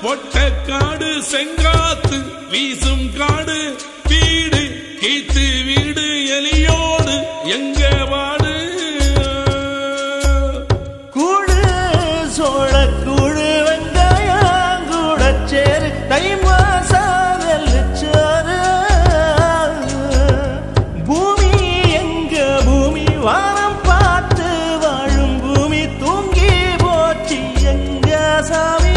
பொட்டக்காடு செங்காத்து வீசும் காடு வீடு கீத்து வீடு எலியோடு எங்க வாடு கூடு சோழ கூடு வெங்காயம் கூட சேரு தை மாசம் நெல்லுச்சோறு பூமி எங்க பூமி வானம் பார்த்து வாழும் பூமி தூங்கி போச்சு எங்க சாமி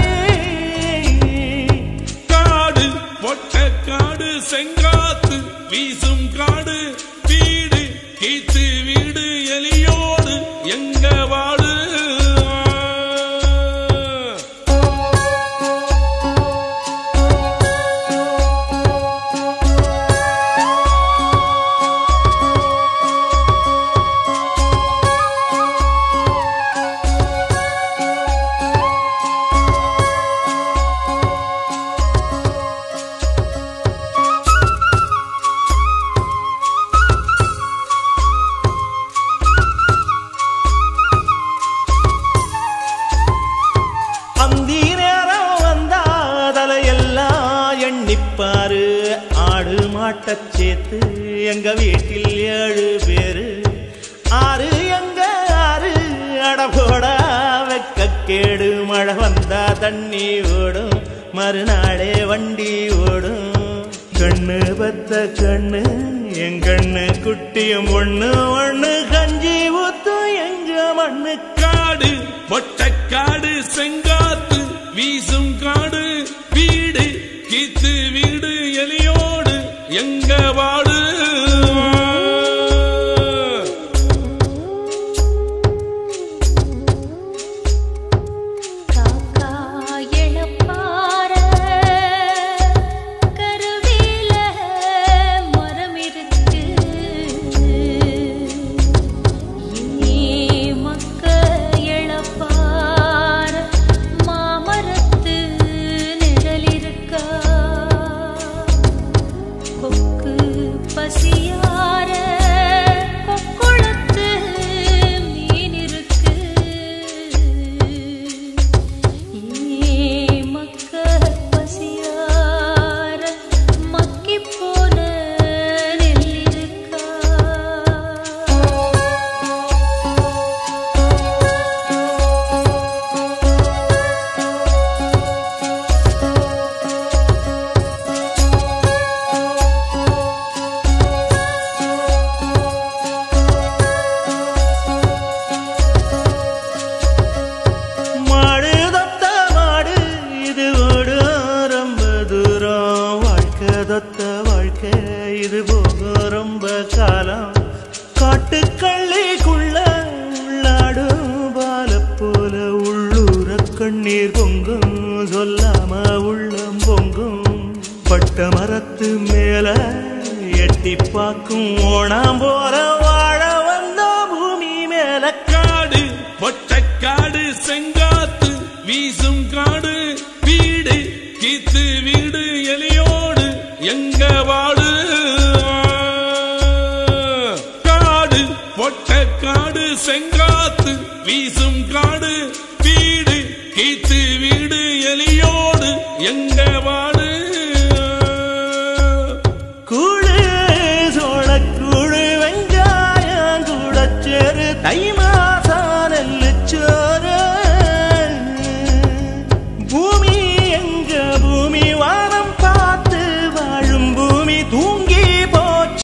காடு பொட்டக்காடு செங்காத்து வீசும் காடு வீடு கீத்து வீடு எலியோடு எங்க வாடு அந்தி நேரம் வந்தா தலையெல்லாம் எண்ணிப்பாரு ஆடு மாட்டச் சேர்த்து எங்க வீட்டில் ஏழு பேரு ஆறு எங்க ஆறு அடபோட வெக்க கேடு மழை வந்தா தண்ணி ஓடும் மறுநாளே வண்டி ஓடும் கண்ணு பத்த கண்ணு என் கண்ணு குட்டியும் ஒண்ணு ஒண்ணு கஞ்சி ஊத்தும் எங்க மண்ணு காடு பொட்டக்காடு செங்காத்து வீசும் காடு வீடு கீத்து வீடு எலியோடு எங்க வாடு காக்கா எழப்பார கருவேல மரம் இருக்கு ஏ மக்க எழப்பார மாமரத்து நிழல் இருக்கா கொக்கு பசியார கொக்குளத்து மீன் இருக்கு ஏ மக்க பசியார மக்கிப் போன நெல் இருக்கா மாடு தொத்த மாடு இது ஓடும் ரொம்ப தூரம் வாழ்க்கை தொத்த வாழ்க்கை இது போகும் ரொம்ப காலம் காட்டுக்கள்ளிக்குள்ள உள்ளாடும் பால போல உள்ளூர கண்ணீர் பொங்கும் சொல்லாம உள்ளம் பொங்கும் பட்ட மரத்து மேல எட்டி பார்க்கும் ஓணாம் போல வாழ வந்த பூமி மேல காடு பொட்டக்காடு செங்காத்து வீசும் காடு வீடு கீத்து வீடு எலியோடு எங்க வாடு காடு பொட்டக்காடு செங்காத்து வீசும் காடு வீடு கீத்து வீடு எலியோடு எங்க